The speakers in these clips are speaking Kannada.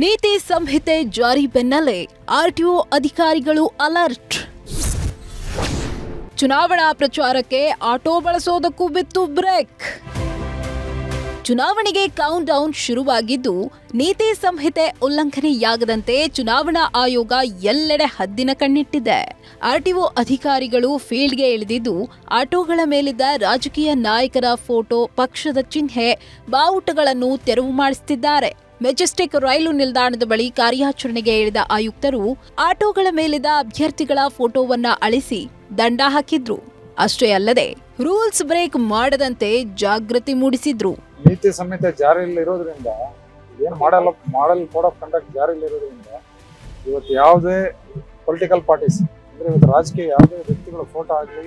ನೀತಿ ಸಂಹಿತೆ ಜಾರಿ ಬೆನ್ನಲ್ಲೇ ಆರ್ಟಿಒ ಅಧಿಕಾರಿಗಳು ಅಲರ್ಟ್ ಚುನಾವಣಾ ಪ್ರಚಾರಕ್ಕೆ ಆಟೋ ಬಳಸೋದಕ್ಕೂ ಬಿತ್ತು ಬ್ರೇಕ್ ಚುನಾವಣೆಗೆ ಕೌಂಟ್ ಡೌನ್ ಶುರುವಾಗಿದ್ದು ನೀತಿ ಸಂಹಿತೆ ಉಲ್ಲಂಘನೆಯಾಗದಂತೆ ಚುನಾವಣಾ ಆಯೋಗ ಎಲ್ಲೆಡೆ ಹದ್ದಿನ ಕಣ್ಣಿಟ್ಟಿದೆ ಆರ್ಟಿಒ ಅಧಿಕಾರಿಗಳು ಫೀಲ್ಡ್ಗೆ ಇಳಿದಿದ್ದು ಆಟೋಗಳ ಮೇಲಿದ್ದ ರಾಜಕೀಯ ನಾಯಕರ ಫೋಟೋ ಪಕ್ಷದ ಚಿಹ್ನೆ ಬಾವುಟಗಳನ್ನು ತೆರವು ಮಾಡಿಸುತ್ತಿದ್ದಾರೆ ಮೆಜೆಸ್ಟಿಕ್ ರೈಲು ನಿಲ್ದಾಣದ ಬಳಿ ಕಾರ್ಯಾಚರಣೆಗೆ ಇಳಿದ ಆಯುಕ್ತರು ಆಟೋಗಳ ಮೇಲಿದ್ದ ಅಭ್ಯರ್ಥಿಗಳ ಫೋಟೋವನ್ನ ಅಳಿಸಿ ದಂಡ ಹಾಕಿದ್ರು ಅಷ್ಟೇ ಅಲ್ಲದೆ ರೂಲ್ಸ್ ಬ್ರೇಕ್ ಮಾಡದಂತೆ ಜಾಗೃತಿ ಮೂಡಿಸಿದ್ರು ನೀತಿ ಸಂಹಿತೆ ಜಾರಿಯಲ್ಲಿ ಇರೋದ್ರಿಂದ ಏನು model model code of conduct ಜಾರಿಯಲ್ಲಿ ಇರೋದ್ರಿಂದ ಇವತ್ತು ಯಾವುದೇ ಪೊಲಿಟಿಕಲ್ ಪಾರ್ಟೀಸ್ ಅಂದ್ರೆ ಇವತ್ತು ರಾಜಕೀಯ ಯಾವುದೇ ವ್ಯಕ್ತಿಗಳ ಫೋಟೋ ಆಗಲಿ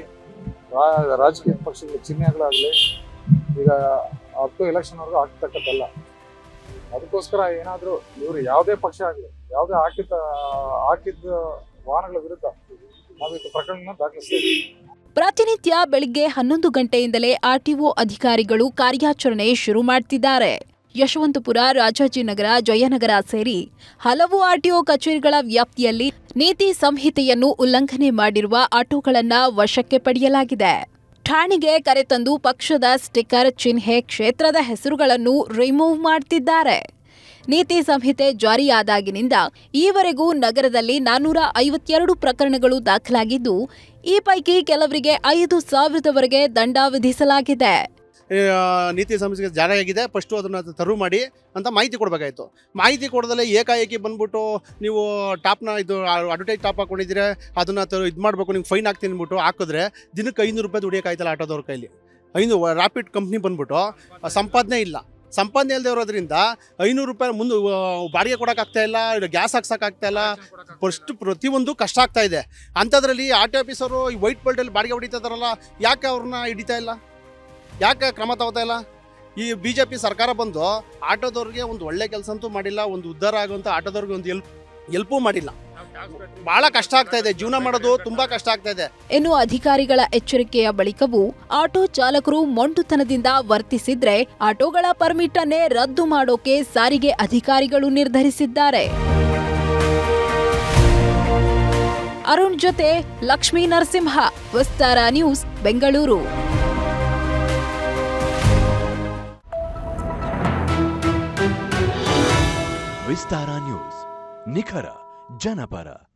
ರಾಜಕೀಯ ಪಕ್ಷಗಳ ಚಿಹ್ನೆಗಳಾಗಲಿ ಈಗ ಅಪ್ ಟು ಎಲೆಕ್ಷನ್ವರೆಗೂ ಆಗ್ತಕ್ಕದ್ದಲ್ಲ ಅದಕ್ಕೋಸ್ಕರ ಏನಾದರೂ ಇವರು ಯಾವುದೇ ಪಕ್ಷ ಆಗಲಿ ಯಾವುದೇ ಹಾಕಿದ ಹಾಕಿದ್ದ ವಾಹನಗಳ ವಿರುದ್ಧ ನಾವಿತ್ತು ಪ್ರಕರಣ ದಾಖಲಿಸ್ತಾ ಇದ್ದೀವಿ ಪ್ರತಿನಿತ್ಯ ಬೆಳಿಗ್ಗೆ ಹನ್ನೊಂದು ಗಂಟೆಯಿಂದಲೇ ಆರ್ಟಿಒ ಅಧಿಕಾರಿಗಳು ಕಾರ್ಯಾಚರಣೆ ಶುರು ಮಾಡ್ತಿದ್ದಾರೆ ಯಶವಂತಪುರ ರಾಜಾಜಿನಗರ ಜಯನಗರ ಸೇರಿ ಹಲವು ಆರ್ಟಿಒ ಕಚೇರಿಗಳ ವ್ಯಾಪ್ತಿಯಲ್ಲಿ ನೀತಿ ಸಂಹಿತೆಯನ್ನು ಉಲ್ಲಂಘನೆ ಮಾಡಿರುವ ಆಟೋಗಳನ್ನ ವಶಕ್ಕೆ ಪಡೆಯಲಾಗಿದೆ ಠಾಣೆಗೆ ಕರೆತಂದು ಪಕ್ಷದ ಸ್ಟಿಕ್ಕರ್ ಚಿಹ್ನೆ ಕ್ಷೇತ್ರದ ಹೆಸರುಗಳನ್ನು ರಿಮೂವ್ ಮಾಡ್ತಿದ್ದಾರೆ ನೀತಿ ಸಂಹಿತೆ ಜಾರಿಯಾದಾಗಿನಿಂದ ಈವರೆಗೂ ನಗರದಲ್ಲಿ ನಾನ್ನೂರ ಐವತ್ತೆರಡು ಪ್ರಕರಣಗಳು ದಾಖಲಾಗಿದ್ದು ಈ ಪೈಕಿ ಕೆಲವರಿಗೆ ಐದು ಸಾವಿರದವರೆಗೆ ದಂಡ ವಿಧಿಸಲಾಗಿದೆ ಈ, ಆ, ನೀತಿ ಸಂಹಿತೆ ಜಾರಿಯಾಗಿದೆ ಫಸ್ಟು ಅದನ್ನು ತರು ಮಾಡಿ ಅಂತ ಮಾಹಿತಿ ಕೊಡಬೇಕಾಯ್ತು ಮಾಹಿತಿ ಕೊಡದಲ್ಲೇ ಏಕಾಏಕಿ ಬಂದ್ಬಿಟ್ಟು ನೀವು ಟಾಪ್ನ ಇದು ಅಡ್ವರ್ಟೈಸ್ ಟಾಪ್ ಹಾಕೊಂಡಿದ್ರೆ ಅದನ್ನು ತರ ಇದು ಮಾಡಬೇಕು ನಿಮ್ಗೆ ಫೈನ್ ಹಾಕ್ತೀನಿ ಅಂದ್ಬಿಟ್ಟು ಹಾಕಿದ್ರೆ ದಿನಕ್ಕೆ ಐನೂರು ರೂಪಾಯಿ ದುಡಿಯೋಕ್ಕಾಯ್ತಲ್ಲ ಆಟೋದವ್ರ ಕೈಲಿ ಐನೂರು ರ್ಯಾಪಿಡ್ ಕಂಪ್ನಿ ಬಂದ್ಬಿಟ್ಟು ಆ, ಸಂಪಾದನೆ ಇಲ್ಲ ಸಂಪಾದನೆ ಇಲ್ಲದೆ ಇರೋದ್ರಿಂದ ಐನೂರು ರೂಪಾಯಿ ಮುಂದೆ ಆ, ಬಾಡಿಗೆ ಕೊಡೋಕ್ಕಾಗ್ತಾ ಇಲ್ಲ ಗ್ಯಾಸ್ ಹಾಕ್ಸೋಕ್ಕಾಗ್ತಾ ಇಲ್ಲ ಫಸ್ಟ್ ಪ್ರತಿಯೊಂದು ಕಷ್ಟ ಆಗ್ತಾ ಇದೆ ಅಂಥದ್ರಲ್ಲಿ ಆಟೋ ಆಫೀಸರು ಈ ವೈಟ್ ಬೆಲ್ಟಲ್ಲಿ ಬಾಡಿಗೆ ಹೊಡಿತಾ ಇದಾರಲ್ಲ ಯಾಕೆ ಅವ್ರನ್ನ ಹಿಡಿತಾ ಇಲ್ಲ ಯಾಕೆ ಕ್ರಮ ತಗೋತಾ ಇಲ್ಲ ಈ ಬಿ ಜೆ ಪಿ ಸರ್ಕಾರ ಬಂದು ಆಟೋದವ್ರಿಗೆ ಒಂದು ಒಳ್ಳೆ ಕೆಲಸ ಅಂತೂ ಮಾಡಿಲ್ಲ ಒಂದು ಉದ್ಧಾರ ಆಗುವಂಥ ಆಟೋದವ್ರಿಗೆ ಒಂದು ಎಲ್ಪ್ ಎಲ್ಪೂ ಮಾಡಿಲ್ಲ ಭಾಳ ಕಷ್ಟ ಆಗ್ತಾ ಇದೆ ಜೀವನ ಮಾಡೋದು ತುಂಬ ಕಷ್ಟ ಆಗ್ತಾ ಇದೆ ಇನ್ನು ಅಧಿಕಾರಿಗಳ ಎಚ್ಚರಿಕೆಯ ಬಳಿಕವೂ ಆಟೋ ಚಾಲಕರು ಮೊಂಡುತನದಿಂದ ವರ್ತಿಸಿದ್ರೆ ಆಟೋಗಳ ಪರ್ಮಿಟ್ ಅನ್ನೇ ರದ್ದು ಮಾಡೋಕೆ ಸಾರಿಗೆ ಅಧಿಕಾರಿಗಳು ನಿರ್ಧರಿಸಿದ್ದಾರೆ ಅರುಣ್ ಜೊತೆ ಲಕ್ಷ್ಮೀ ನರಸಿಂಹ ವಿಸ್ತಾರ ನ್ಯೂಸ್ ಬೆಂಗಳೂರು ವಿಸ್ತಾರ ನ್ಯೂಸ್ ನಿಖರ ಜನಪರ